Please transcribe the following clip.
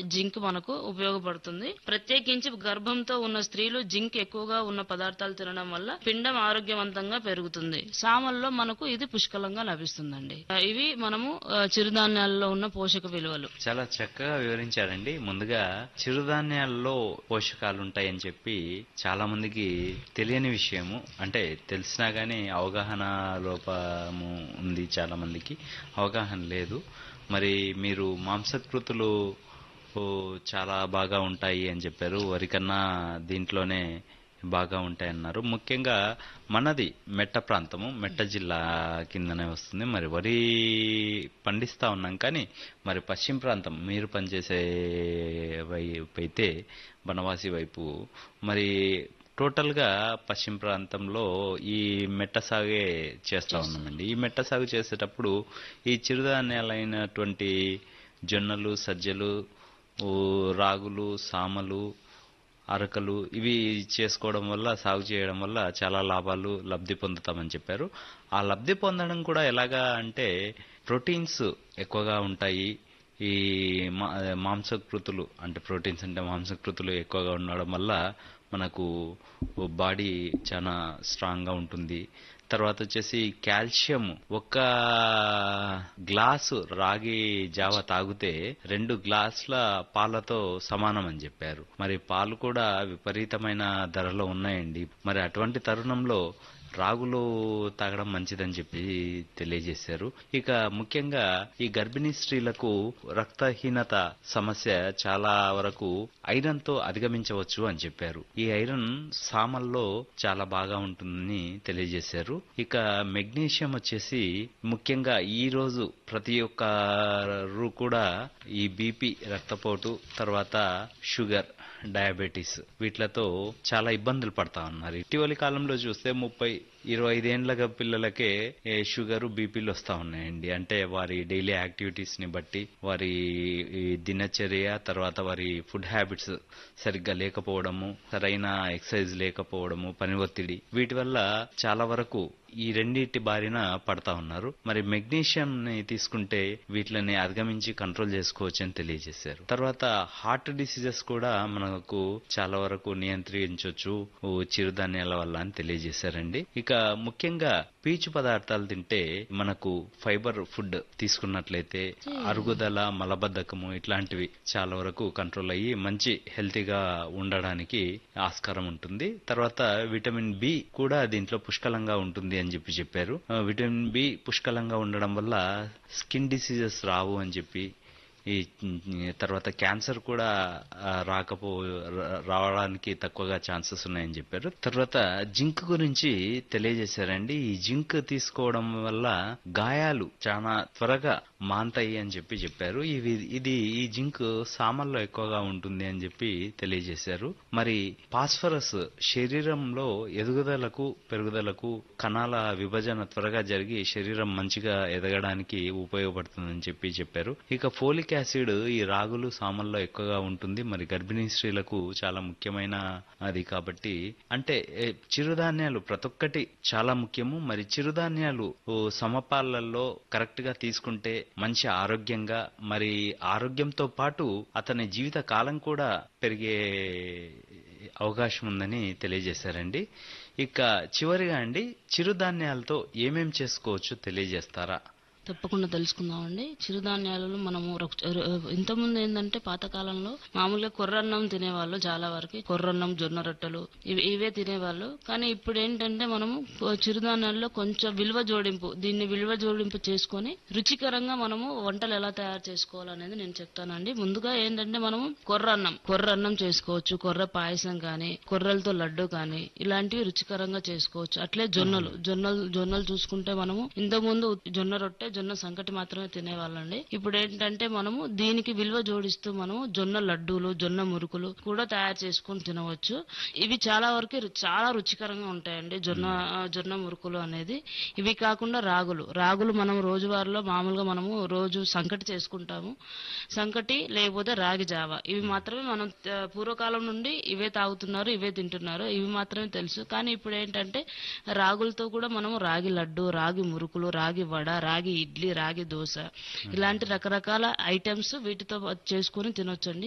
zinc మనకు ఉపయోగపడుతుంది ప్రత్యేకించి గర్భంతో ఉన్న స్త్రీలు జింక్ ఎక్కువగా ఉన్న పదార్థాలు తినడం వల్ల పిండం ఆరోగ్యవంతంగా పెరుగుతుంది సామల్లో మనకు ఇది పుష్కలంగా లభిస్తుందండి ఆ, ఇవి మనము ఆ, చిరుధాన్యాలలో ఉన్న పోషక విలువలు చాలా చక్కగా వివరించారండి ముందుగా చిరుధాన్యాల్లో పోషకాలు ఉంటాయని చెప్పి చాలా మందికి తెలియని విషయము అంటే తెలిసినా గానీ అవగాహన లోపము ఉంది చాలా మందికి అవగాహన లేదు మరి మీరు మాంసకృతులు ఓ, చాలా బాగా ఉంటాయి అని చెప్పారు వరికన్నా దీంట్లోనే బాగా ఉంటాయన్నారు ముఖ్యంగా మనది మెట్ట ప్రాంతము మెట్ట జిల్లా కిందనే వస్తుంది మరి వరి పండిస్తా ఉన్నాం కానీ మరి పశ్చిమ ప్రాంతం మీరు పనిచేసే వైపు అయితే బనవాసి వైపు మరి టోటల్గా పశ్చిమ ప్రాంతంలో ఈ మెట్ట సాగే చేస్తా ఉన్నామండి ఈ మెట్ట సాగు చేసేటప్పుడు ఈ చిరుధాన్యాలైనటువంటి జొన్నలు సజ్జలు ఓ, రాగులు సామలు అరకలు ఇవి చేసుకోవడం వల్ల సాగు చేయడం వల్ల చాలా లాభాలు లబ్ధి పొందుతామని చెప్పారు ఆ లబ్ధి పొందడం కూడా ఎలాగా అంటే ప్రోటీన్స్ ఎక్కువగా ఉంటాయి ఈ మా- మాంసకృతులు అంటే ప్రోటీన్స్ అంటే మాంసకృతులు ఎక్కువగా ఉండడం వల్ల మనకు బాడీ చాలా స్ట్రాంగ్గా ఉంటుంది తర్వాత వచ్చేసి కాల్షియం ఒక్క గ్లాసు రాగి జావ తాగితే రెండు గ్లాసుల పాలతో సమానం అని చెప్పారు మరి పాలు కూడా విపరీతమైన ధరలో ఉన్నాయండి మరి అటువంటి తరుణంలో రాగులు తాగడం మంచిదని చెప్పి తెలియజేశారు ఇక ముఖ్యంగా ఈ గర్భిణీ స్త్రీలకు రక్తహీనత సమస్య చాలా వరకు ఐరన్ తో అధిగమించవచ్చు అని చెప్పారు ఈ ఐరన్ సామల్లో చాలా బాగా ఉంటుందని తెలియజేశారు ఇక మెగ్నీషియం వచ్చేసి ముఖ్యంగా ఈ రోజు ప్రతి ఒక్కరు కూడా ఈ బీపీ రక్తపోటు తర్వాత షుగర్ డయాబెటీస్ వీటిలతో చాలా ఇబ్బందులు పడతా ఉన్నారు ఇటీవలి కాలంలో చూస్తే ముప్పై ఇరవై ఐదేండ్ల పిల్లలకే ఏ, షుగర్ బీపీలు వస్తా ఉన్నాయండి అంటే వారి డైలీ యాక్టివిటీస్ ని బట్టి వారి ఈ దినచర్య తర్వాత వారి ఫుడ్ హ్యాబిట్స్ సరిగ్గా లేకపోవడము సరైన ఎక్సర్సైజ్ లేకపోవడము పని ఒత్తిడి వీటి వల్ల చాలా వరకు ఈ రెండింటి బారిన పడతా ఉన్నారు మరి మెగ్నీషియం ని తీసుకుంటే వీటిని అధిగమించి కంట్రోల్ చేసుకోవచ్చు అని తెలియజేశారు తర్వాత హార్ట్ డిసీజెస్ కూడా మనకు చాలా వరకు నియంత్రించవచ్చు ఓ చిరుధాన్యాల వల్ల అని తెలియజేశారండి ఇక ముఖ్యంగా పీచు పదార్థాలు తింటే మనకు ఫైబర్ ఫుడ్ తీసుకున్నట్లయితే అరుగుదల మలబద్ధకము ఇట్లాంటివి చాలా వరకు కంట్రోల్ అయ్యి మంచి హెల్తీగా ఉండడానికి ఆస్కారం ఉంటుంది తర్వాత విటమిన్ బి కూడా దీంట్లో పుష్కలంగా ఉంటుంది అని చెప్పి చెప్పారు ఆ, విటమిన్ బి పుష్కలంగా ఉండడం వల్ల స్కిన్ డిసీజెస్ రావు అని చెప్పి ఈ ఈ తర్వాత క్యాన్సర్ కూడా ఆ, రాకపో రా- రావడానికి తక్కువగా ఛాన్సెస్ ఉన్నాయని చెప్పారు తర్వాత జింక్ గురించి తెలియజేశారండి ఈ జింక్ తీసుకోవడం వల్ల గాయాలు చాలా త్వరగా మాంతాయి అని చెప్పి చెప్పారు ఇవి ఇది ఈ జింక్ సామల్లో ఎక్కువగా ఉంటుంది అని చెప్పి తెలియజేశారు మరి పాస్ఫరస్ శరీరంలో ఎదుగుదలకు పెరుగుదలకు కణాల విభజన త్వరగా జరిగి శరీరం మంచిగా ఎదగడానికి ఉపయోగపడుతుందని చెప్పి చెప్పారు ఇక ఫోలిక్ యాసిడ్ ఈ రాగులు సామల్లో ఎక్కువగా ఉంటుంది మరి గర్భిణీ స్త్రీలకు చాలా ముఖ్యమైన అది కాబట్టి అంటే ఏ, చిరుధాన్యాలు ప్రతి ఒక్కటి చాలా ముఖ్యము మరి చిరుధాన్యాలు ఓ, సమపాలల్లో కరెక్ట్ గా తీసుకుంటే మంచి ఆరోగ్యంగా మరి ఆరోగ్యంతో పాటు అతని జీవిత కాలం కూడా పెరిగే అవకాశం ఉందని తెలియజేశారండి ఇక చివరిగా అండి చిరుధాన్యాలతో ఏమేం చేసుకోవచ్చు తెలియజేస్తారా తప్పకుండా తెలుసుకుందామండి చిరుధాన్యాలలో మనము రొక్- ర- ఇంతకుముందు ఏంటంటే పాతకాలంలో మామూలుగా కొర్రన్నం తినేవాళ్ళు చాలా వరకు కొర్రన్నం జొన్న రొట్టెలు ఇవి ఇవే తినేవాళ్ళు కానీ ఇప్పుడు ఏంటంటే మనము కొ- చిరుధాన్యాల్లో కొంచెం విలువ జోడింపు దీన్ని విలువ జోడింపు చేసుకొని రుచికరంగా మనము వంటలు ఎలా తయారు చేసుకోవాలనేది నేను చెప్తానండి ముందుగా ఏంటంటే మనము కొర్రన్నం కొర్రన్నం చేసుకోవచ్చు కొర్ర పాయసం కానీ కొర్రలతో లడ్డు కానీ ఇలాంటివి రుచికరంగా చేసుకోవచ్చు అట్లే జొన్నలు జొన్నలు జొన్నలు చూసుకుంటే మనము ఇంతకుముందు జొన్న రొట్టె జొన్న సంకటి మాత్రమే తినేవాళ్ళండి ఇప్పుడు ఏంటంటే మనము దీనికి విలువ జోడిస్తూ మనము జొన్న లడ్డూలు జొన్న మురుకులు కూడా తయారు చేసుకొని తినవచ్చు ఇవి చాలా వరకు రు- చాలా రుచికరంగా ఉంటాయండి జొన్న ఆ, జొన్న మురుకులు అనేది ఇవి కాకుండా రాగులు రాగులు మనం రోజువారీలో మామూలుగా మనము రోజు సంకటి చేసుకుంటాము సంకటి లేకపోతే రాగి జావ ఇవి మాత్రమే మనం ఆ, పూర్వకాలం నుండి ఇవే తాగుతున్నారు ఇవే తింటున్నారు ఇవి మాత్రమే తెలుసు కానీ ఇప్పుడు ఏంటంటే రాగులతో కూడా మనము రాగి లడ్డు రాగి మురుకులు రాగి వడ రాగి ఇడ్లీ రాగి దోశ ఇలాంటి రకరకాల ఐటమ్స్ వీటితో చేసుకొని తినొచ్చండి